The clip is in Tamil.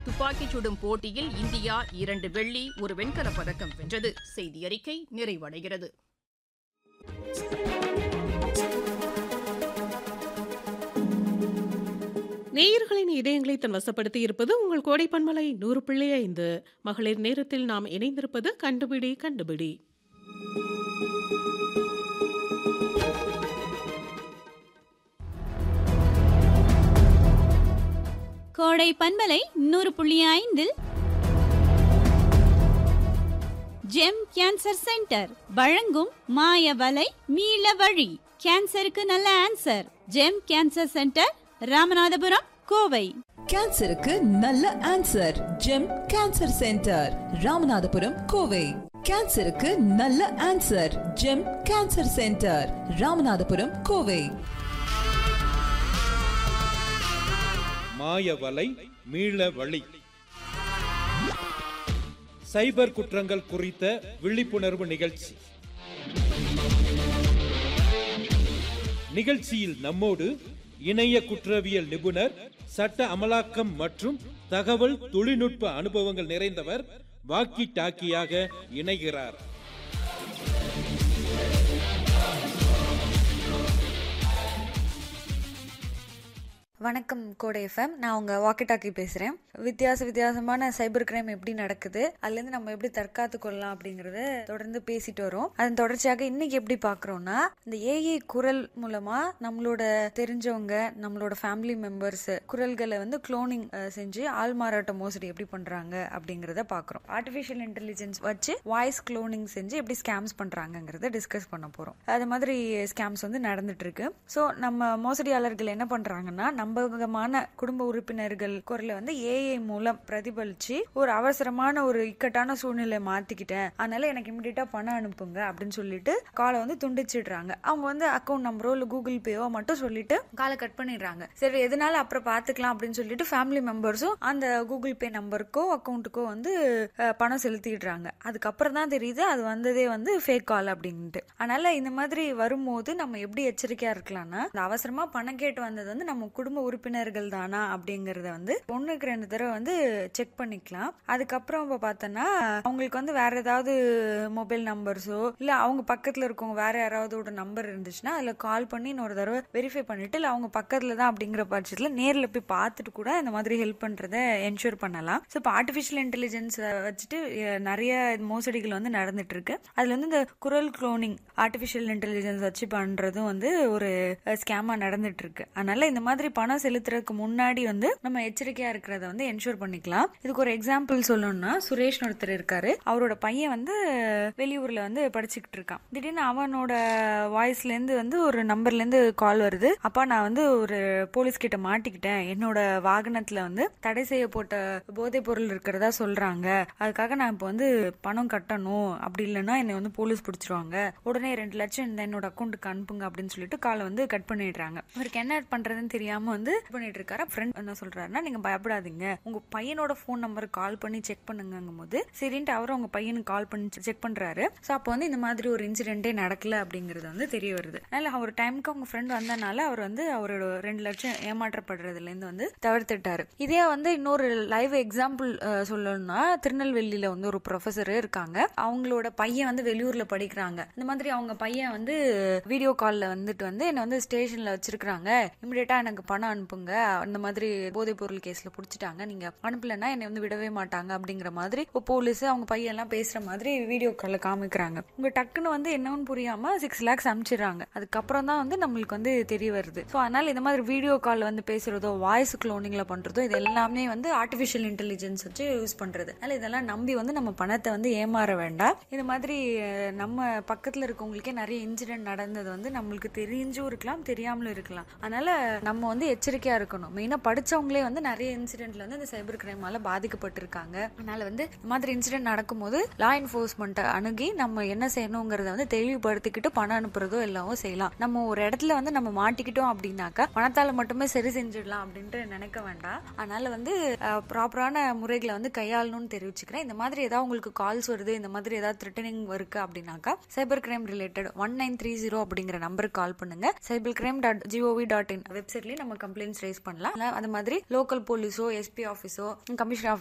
துப்பாக்கிச் சுடும் போட்டியில் இந்தியா இரண்டு வெள்ளி ஒரு வெண்கலப் பதக்கம் வென்றது செய்தி அறிக்கை நிறைவடைகிறது நேயர்களின் இதயங்களை தன் வசப்படுத்தி இருப்பது உங்கள் கோடை பன்மலை நூறு பிள்ளை ஐந்து மகளிர் நேரத்தில் நாம் இணைந்திருப்பது கண்டுபிடி கண்டுபிடி கோடை பண்பலை நூறு புள்ளி ஐந்தில் ஜெம் கேன்சர் சென்டர் வழங்கும் மாய வலை மீள வழி கேன்சருக்கு நல்ல answer gem cancer centre Ramanathapuram Kovai கேன்சருக்கு நல்ல answer gem cancer centre Ramanathapuram Kovai கேன்சருக்கு நல்ல answer gem cancer centre Ramanathapuram Kovai மாயவலை மீள வழி சைபர் குற்றங்கள் குறித்த விழிப்புணர்வு நிகழ்ச்சி நிகழ்ச்சியில் நம்மோடு இணைய குற்றவியல் நிபுணர் சட்ட அமலாக்கம் மற்றும் தகவல் தொழில்நுட்ப அனுபவங்கள் நிறைந்தவர் வாக்கி டாக்கியாக இணைகிறார் வணக்கம் கோடை எஃப்எம் நான் உங்க வாக்கி டாக்கி பேசுறேன் வித்தியாச வித்தியாசமான சைபர் கிரைம் எப்படி நடக்குது அதுல இருந்து நம்ம எப்படி தற்காத்து கொள்ளலாம் அப்படிங்கறத தொடர்ந்து பேசிட்டு வரோம் அதன் தொடர்ச்சியாக இன்னைக்கு எப்படி பாக்குறோம்னா இந்த ஏஐ குரல் மூலமா நம்மளோட தெரிஞ்சவங்க நம்மளோட ஃபேமிலி மெம்பர்ஸ் குரல்களை வந்து குளோனிங் செஞ்சு ஆள் மாறாட்ட மோசடி எப்படி பண்றாங்க அப்படிங்கறத பாக்குறோம் ஆர்டிபிஷியல் இன்டெலிஜென்ஸ் வச்சு வாய்ஸ் குளோனிங் செஞ்சு எப்படி ஸ்கேம்ஸ் பண்றாங்கங்கறத டிஸ்கஸ் பண்ண போறோம் அது மாதிரி ஸ்கேம்ஸ் வந்து நடந்துட்டு இருக்கு ஸோ நம்ம மோசடியாளர்கள் என்ன பண்றாங்கன்னா நம்பகமான குடும்ப உறுப்பினர்கள் குரலை வந்து ஏஐ மூலம் பிரதிபலிச்சு ஒரு அவசரமான ஒரு இக்கட்டான சூழ்நிலை மாத்திக்கிட்டேன் அதனால எனக்கு இமிடியட்டா பணம் அனுப்புங்க அப்படின்னு சொல்லிட்டு காலை வந்து துண்டிச்சிடுறாங்க அவங்க வந்து அக்கௌண்ட் நம்பரோ இல்ல கூகுள் பேவோ மட்டும் சொல்லிட்டு காலை கட் பண்ணிடுறாங்க சரி எதனால அப்புறம் பாத்துக்கலாம் அப்படின்னு சொல்லிட்டு ஃபேமிலி மெம்பர்ஸும் அந்த கூகுள் பே நம்பருக்கோ அக்கௌண்ட்டுக்கோ வந்து அஹ், பணம் செலுத்திடுறாங்க அதுக்கப்புறம் தான் தெரியுது அது வந்ததே வந்து ஃபேக் கால் அப்படின்ட்டு அதனால இந்த மாதிரி வரும்போது நம்ம எப்படி எச்சரிக்கையா இருக்கலாம்னா இந்த அவசரமா பணம் கேட்டு வந்தது வந்து நம்ம குடும்ப உறுப்பினர்கள் தானா அப்படிங்கறத வந்து ஒண்ணுக்கு ரெண்டு தடவை வந்து செக் பண்ணிக்கலாம் அதுக்கப்புறம் இப்ப பார்த்தோன்னா அவங்களுக்கு வந்து வேற ஏதாவது மொபைல் நம்பர்ஸோ இல்ல அவங்க பக்கத்துல இருக்கவங்க வேற யாராவது நம்பர் இருந்துச்சுன்னா அதுல கால் பண்ணி இன்னொரு தடவை வெரிஃபை பண்ணிட்டு இல்ல அவங்க பக்கத்துல தான் அப்படிங்கிற பட்சத்துல நேர்ல போய் பார்த்துட்டு கூட இந்த மாதிரி ஹெல்ப் பண்றத என்ஷூர் பண்ணலாம் ஸோ இப்போ ஆர்டிஃபிஷியல் இன்டெலிஜென்ஸ் வச்சுட்டு அஹ், நிறைய மோசடிகள் வந்து நடந்துட்டு இருக்கு அதுல வந்து இந்த குரல் குளோனிங் ஆர்டிஃபிஷியல் இன்டெலிஜென்ஸ் வச்சு பண்றதும் வந்து ஒரு ஸ்கேமா நடந்துட்டு இருக்கு அதனால இந்த மாதிரி பணம் செலுத்துறதுக்கு முன்னாடி வந்து நம்ம எச்சரிக்கையா இருக்கிறத வந்து என்ஷூர் பண்ணிக்கலாம் இதுக்கு ஒரு எக்ஸாம்பிள் சொல்லணும்னா சுரேஷ் ஒருத்தர் இருக்காரு அவரோட பையன் வந்து வெளியூர்ல வந்து படிச்சுக்கிட்டு இருக்கான் திடீர்னு அவனோட வாய்ஸ்ல இருந்து வந்து ஒரு நம்பர்ல இருந்து கால் வருது அப்பா நான் வந்து ஒரு போலீஸ் கிட்ட மாட்டிக்கிட்டேன் என்னோட வாகனத்துல வந்து தடை செய்யப்பட்ட போதைப் பொருள் இருக்கிறதா சொல்றாங்க அதுக்காக நான் இப்போ வந்து பணம் கட்டணும் அப்படி இல்லைன்னா என்னை வந்து போலீஸ் பிடிச்சிருவாங்க உடனே ரெண்டு லட்சம் இந்த என்னோட அக்கௌண்ட்டுக்கு அனுப்புங்க அப்படின்னு சொல்லிட்டு காலை வந்து கட் பண்ணிடுறாங்க இவருக்கு என்ன பண்றதுன்னு தெரியாம வந்து இது பண்ணிட்டு இருக்காரு ஃப்ரெண்ட் என்ன சொல்றாருன்னா நீங்க பயப்படாதீங்க உங்க பையனோட ஃபோன் நம்பர் கால் பண்ணி செக் பண்ணுங்கும் போது சரின்ட்டு அவரும் உங்க பையனுக்கு கால் பண்ணி செக் பண்றாரு ஸோ அப்போ வந்து இந்த மாதிரி ஒரு இன்சிடென்ட்டே நடக்கல அப்படிங்கிறது வந்து தெரிய வருது அதனால அவர் டைமுக்கு அவங்க ஃப்ரெண்ட் வந்தனால அவர் வந்து அவரோட ரெண்டு லட்சம் ஏமாற்றப்படுறதுல இருந்து வந்து தவிர்த்துட்டாரு இதே வந்து இன்னொரு லைவ் எக்ஸாம்பிள் சொல்லணும்னா திருநெல்வேலியில வந்து ஒரு ப்ரொஃபஸர் இருக்காங்க அவங்களோட பையன் வந்து வெளியூர்ல படிக்கிறாங்க இந்த மாதிரி அவங்க பையன் வந்து வீடியோ கால்ல வந்துட்டு வந்து என்ன வந்து ஸ்டேஷன்ல வச்சிருக்காங்க இமிடியேட்டா எனக்கு பணம் அனுப்புங்க அந்த மாதிரி போதைப் பொருள் கேஸ்ல புடிச்சிட்டாங்க நீங்க அனுப்பலன்னா என்னை வந்து விடவே மாட்டாங்க அப்படிங்கிற மாதிரி போலீஸ் அவங்க பையன் எல்லாம் பேசுற மாதிரி வீடியோ கால்ல காமிக்கிறாங்க உங்க டக்குன்னு வந்து என்னன்னு புரியாம சிக்ஸ் லேக்ஸ் அனுப்பிச்சிடுறாங்க அதுக்கப்புறம் தான் வந்து நம்மளுக்கு வந்து தெரிய வருது ஸோ அதனால இந்த மாதிரி வீடியோ கால் வந்து பேசுறதோ வாய்ஸ் குளோனிங்ல பண்றதோ இது எல்லாமே வந்து ஆர்டிஃபிஷியல் இன்டெலிஜென்ஸ் வச்சு யூஸ் பண்றது அதனால இதெல்லாம் நம்பி வந்து நம்ம பணத்தை வந்து ஏமாற வேண்டாம் இந்த மாதிரி அஹ், நம்ம பக்கத்துல இருக்கவங்களுக்கே நிறைய இன்சிடென்ட் நடந்தது வந்து நம்மளுக்கு தெரிஞ்சும் இருக்கலாம் தெரியாமலும் இருக்கலாம் அதனால நம்ம வந்து எச்சரிக்கையா இருக்கணும் மெயினா படிச்சவங்களே வந்து நிறைய இன்சிடென்ட்ல வந்து இந்த சைபர் கிரைமால பாதிக்கப்பட்டிருக்காங்க அதனால வந்து இந்த மாதிரி இன்சிடென்ட் நடக்கும்போது லா என்ஃபோர்ஸ்மெண்ட் அணுகி நம்ம என்ன செய்யணுங்கிறத வந்து தெளிவுபடுத்திக்கிட்டு பணம் அனுப்புறதோ எல்லாமோ செய்யலாம் நம்ம ஒரு இடத்துல வந்து நம்ம மாட்டிக்கிட்டோம் அப்படின்னாக்கா பணத்தால மட்டுமே சரி செஞ்சிடலாம் அப்படின்ட்டு நினைக்க வேண்டாம் அதனால வந்து ப்ராப்பரான முறைகளை வந்து கையாளணும்னு தெரிவிச்சுக்கிறேன் இந்த மாதிரி ஏதாவது உங்களுக்கு கால்ஸ் வருது இந்த மாதிரி ஏதாவது த்ரெட்டனிங் இருக்கு அப்படின்னாக்கா cyber crime related one nine three zero அப்படிங்கிற நம்பருக்கு கால் பண்ணுங்க cyber crime dot GOV dot in வெப்சைட்லயும் நம்ம கம்ப்ளைண்ட்ஸ் ரைஸ் பண்ணலாம் இல்ல அது மாதிரி லோக்கல் போலீஸோ எஸ்பி ஆஃபீஸோ கமிஷனர்